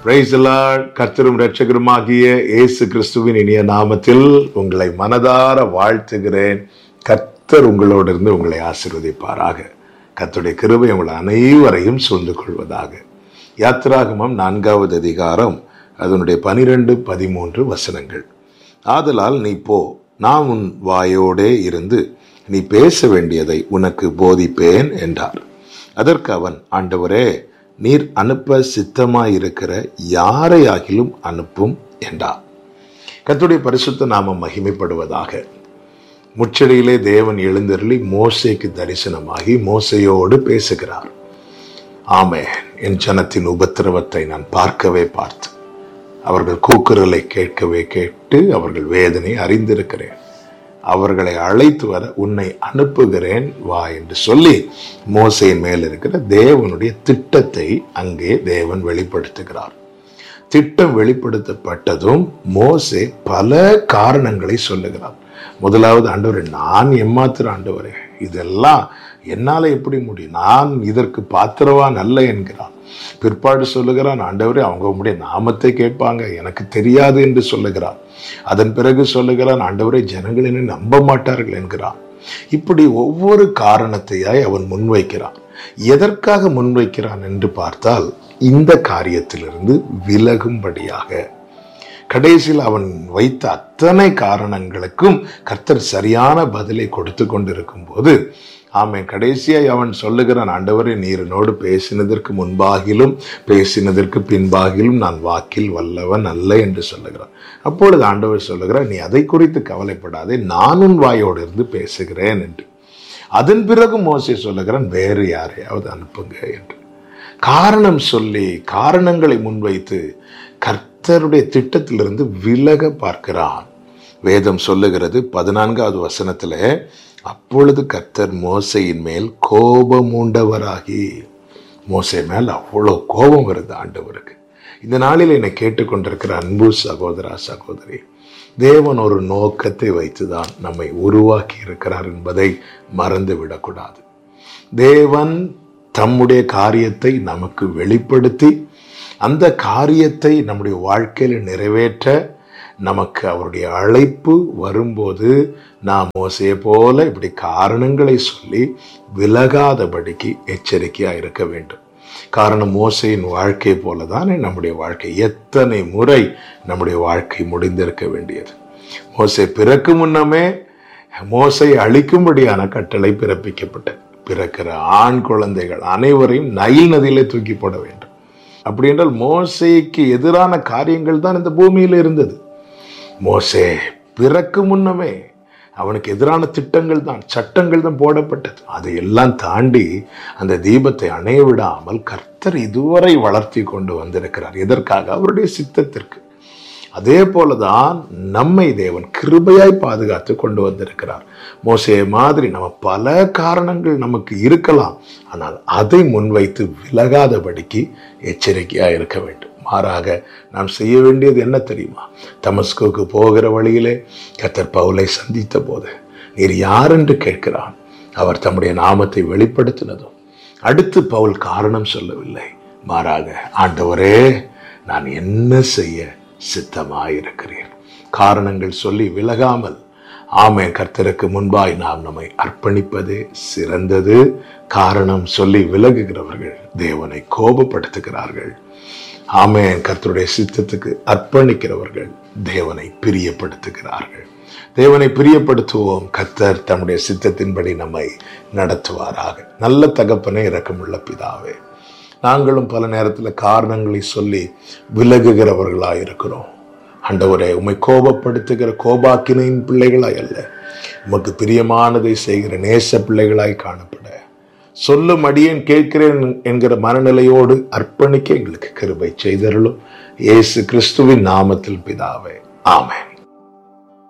price கர்த்தரும் ரட்சகருமாகிய இயேசு கிறிஸ்துவின் இனிய நாமத்தில் உங்களை மனதார வாழ்த்துகிறேன் கர்த்தர் உங்களோடு இருந்து உங்களை ஆசீர்வதிப்பாராக கர்த்தருடைய கிருபை உங்கள் அனைவரையும் சூழ்ந்து கொள்வதாக யாத்திராகமம் நான்காவது அதிகாரம் அதனுடைய பனிரெண்டு பதிமூன்று வசனங்கள் ஆதலால் நீ போ நான் உன் வாயோடே இருந்து நீ பேச வேண்டியதை உனக்கு போதிப்பேன் என்றார் அதற்கு அவன் ஆண்டவரே நீர் அனுப்ப சித்தமாயிருக்கிற யாரையாகிலும் அனுப்பும் என்றார் கர்த்தருடைய பரிசுத்த நாமம் மகிமைப்படுவதாக முச்சடியிலே தேவன் எழுந்தருளி மோசேக்கு தரிசனமாகி மோசையோடு பேசுகிறார் ஆமே என் ஜனத்தின் உபத்திரவத்தை நான் பார்க்கவே பார்த்து அவர்கள் கூக்குரலை கேட்கவே கேட்டு அவர்கள் வேதனை அறிந்திருக்கிறேன் அவர்களை அழைத்து வர உன்னை அனுப்புகிறேன் வா என்று சொல்லி மோசையின் மேல் இருக்கிற தேவனுடைய திட்டத்தை அங்கே தேவன் வெளிப்படுத்துகிறார் திட்டம் வெளிப்படுத்தப்பட்டதும் மோசே பல காரணங்களை சொல்லுகிறார் முதலாவது ஆண்டவரே நான் எம்மாத்திர ஆண்டவரே இதெல்லாம் என்னால எப்படி முடியும் நான் இதற்கு பாத்திரவான் அல்ல என்கிறான் பிற்பாடு சொல்லுகிறான் ஆண்டவரே அவங்க உம்முடைய நாமத்தை கேட்பாங்க எனக்கு தெரியாது என்று சொல்லுகிறான் அதன் பிறகு சொல்லுகிறான் ஆண்டவரே ஜனங்கள் என்னை நம்ப மாட்டார்கள் என்கிறான் இப்படி ஒவ்வொரு காரணத்தையாய் அவன் முன்வைக்கிறான் எதற்காக முன்வைக்கிறான் என்று பார்த்தால் இந்த காரியத்திலிருந்து விலகும்படியாக கடைசியில் அவன் வைத்த அத்தனை காரணங்களுக்கும் கர்த்தர் சரியான பதிலை கொடுத்து கொண்டிருக்கும் போது ஆமை கடைசியாய் அவன் சொல்லுகிறான் ஆண்டவரே நீரனோடு பேசினதற்கு முன்பாகிலும் பேசினதற்கு பின்பாகிலும் நான் வாக்கில் வல்லவன் அல்ல என்று சொல்லுகிறான் அப்பொழுது ஆண்டவர் சொல்லுகிறார் நீ அதை குறித்து கவலைப்படாதே நான் உன் வாயோடு இருந்து பேசுகிறேன் என்று அதன் பிறகு மோசை சொல்லுகிறான் வேறு யாரையாவது அனுப்புங்க என்று காரணம் சொல்லி காரணங்களை முன்வைத்து கர்த்தருடைய திட்டத்திலிருந்து விலக பார்க்கிறான் வேதம் சொல்லுகிறது பதினான்காவது வசனத்துல அப்பொழுது கர்த்தர் மோசையின் மேல் கோபம் உண்டவராகி மோசை மேல் அவ்வளோ கோபம் வருது ஆண்டவருக்கு இந்த நாளில் என்னை கேட்டுக்கொண்டிருக்கிற அன்பு சகோதரா சகோதரி தேவன் ஒரு நோக்கத்தை வைத்துதான் நம்மை உருவாக்கி இருக்கிறார் என்பதை மறந்து விடக்கூடாது தேவன் தம்முடைய காரியத்தை நமக்கு வெளிப்படுத்தி அந்த காரியத்தை நம்முடைய வாழ்க்கையில் நிறைவேற்ற நமக்கு அவருடைய அழைப்பு வரும்போது நாம் மோசையை போல இப்படி காரணங்களை சொல்லி விலகாதபடிக்கு எச்சரிக்கையாக இருக்க வேண்டும் காரணம் மோசையின் வாழ்க்கை போல தானே நம்முடைய வாழ்க்கை எத்தனை முறை நம்முடைய வாழ்க்கை முடிந்திருக்க வேண்டியது மோசை பிறக்கு முன்னமே மோசை அழிக்கும்படியான கட்டளை பிறப்பிக்கப்பட்டது பிறக்கிற ஆண் குழந்தைகள் அனைவரையும் நைல் நதியிலே தூக்கி போட வேண்டும் அப்படி என்றால் மோசைக்கு எதிரான காரியங்கள் தான் இந்த பூமியில் இருந்தது மோசே பிறக்கு முன்னமே அவனுக்கு எதிரான திட்டங்கள் தான் சட்டங்கள் தான் போடப்பட்டது அதையெல்லாம் தாண்டி அந்த தீபத்தை அணைய விடாமல் கர்த்தர் இதுவரை வளர்த்தி கொண்டு வந்திருக்கிறார் எதற்காக அவருடைய சித்தத்திற்கு அதே போலதான் நம்மை தேவன் கிருபையாய் பாதுகாத்து கொண்டு வந்திருக்கிறார் மோசைய மாதிரி நம்ம பல காரணங்கள் நமக்கு இருக்கலாம் ஆனால் அதை முன்வைத்து விலகாதபடிக்கு எச்சரிக்கையா இருக்க வேண்டும் மாறாக நாம் செய்ய வேண்டியது என்ன தெரியுமா தமஸ்கோக்கு போகிற வழியிலே கத்தர் பவுலை சந்தித்த போது நீர் யார் என்று கேட்கிறான் அவர் தம்முடைய நாமத்தை வெளிப்படுத்தினதும் அடுத்து பவுல் காரணம் சொல்லவில்லை மாறாக ஆண்டவரே நான் என்ன செய்ய சித்தமாயிருக்கிறேன் காரணங்கள் சொல்லி விலகாமல் ஆமே கர்த்தருக்கு முன்பாய் நாம் நம்மை அர்ப்பணிப்பதே சிறந்தது காரணம் சொல்லி விலகுகிறவர்கள் தேவனை கோபப்படுத்துகிறார்கள் ஆமேன் கர்த்தருடைய சித்தத்துக்கு அர்ப்பணிக்கிறவர்கள் தேவனை பிரியப்படுத்துகிறார்கள் தேவனை பிரியப்படுத்துவோம் கர்த்தர் தம்முடைய சித்தத்தின்படி நம்மை நடத்துவாராக நல்ல தகப்பனே இரக்கமுள்ள பிதாவே நாங்களும் பல நேரத்தில் காரணங்களை சொல்லி விலகுகிறவர்களாக இருக்கிறோம் ஆண்டவரே உம்மை கோபப்படுத்துகிற கோபாக்கினையின் பிள்ளைகளாய் அல்ல உமக்கு பிரியமானதை செய்கிற நேச பிள்ளைகளாய் காணப்பட சொல்லும் அடியேன் கேட்கிறேன் என்கிற மனநிலையோடு அர்ப்பணிக்க எங்களுக்கு கிருபை செய்தருளும் இயேசு கிறிஸ்துவின் நாமத்தில் பிதாவே ஆமென்